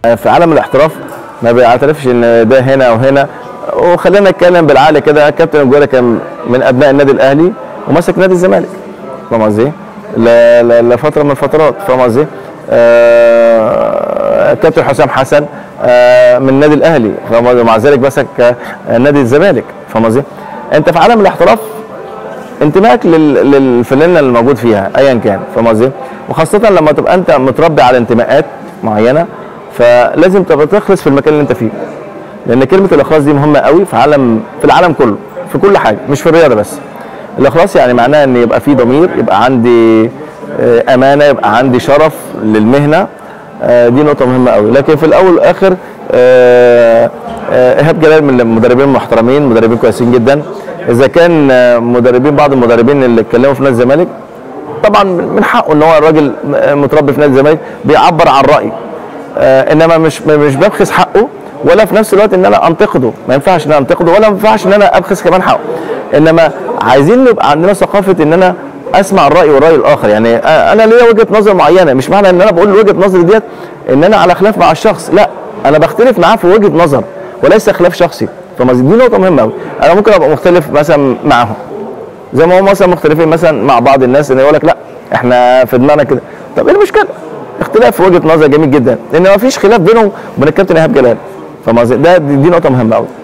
في عالم الاحتراف ما بيعترفش ان ده هنا وهنا وخلينا نتكلم بالعقل كده كابتن الجوله كان من ابناء النادي الاهلي وماسك نادي الزمالك فاهم قصدي؟ ل- ل- لفتره من الفترات فاهم قصدي؟ آه، كابتن حسام حسن آه، من النادي الاهلي فاهم قصدي؟ ومع ذلك مسك آه، نادي الزمالك فاهم قصدي؟ انت في عالم الاحتراف انتمائك لل- للفانيلا اللي موجود فيها ايا كان فاهم قصدي؟ وخاصه لما تبقى انت متربي على انتماءات معينه فلازم تبقى تخلص في المكان اللي انت فيه لان كلمه الاخلاص دي مهمه قوي في عالم في العالم كله في كل حاجه مش في الرياضه بس الاخلاص يعني معناه ان يبقى في ضمير يبقى عندي آه، امانه يبقى عندي شرف للمهنه آه، دي نقطه مهمه قوي لكن في الاول والاخر آه، آه، ايهاب جلال من المدربين المحترمين مدربين كويسين جدا اذا كان آه، مدربين بعض المدربين اللي اتكلموا في نادي الزمالك طبعا من حقه ان هو الراجل متربي في نادي الزمالك بيعبر عن رايه آه انما مش مش ببخس حقه ولا في نفس الوقت ان انا انتقده ما ينفعش ان انا انتقده ولا ما ينفعش ان انا ابخس كمان حقه انما عايزين نبقى عندنا ثقافه ان انا اسمع الراي والراي الاخر يعني آه انا ليا وجهه نظر معينه مش معنى ان انا بقول وجهه نظري ديت ان انا على خلاف مع الشخص لا انا بختلف معاه في وجهه نظر وليس خلاف شخصي فما دي نقطه مهمه قوي انا ممكن ابقى مختلف مثلا معاهم زي ما هم مثلا مختلفين مثلا مع بعض الناس ان يقول لك لا احنا في دماغنا كده طب ايه المشكله؟ اختلاف في وجهه نظر جميل جدا لان ما فيش خلاف بينهم وبين الكابتن ايهاب جلال فاهم قصدي؟ ده دي, دي نقطه مهمه قوي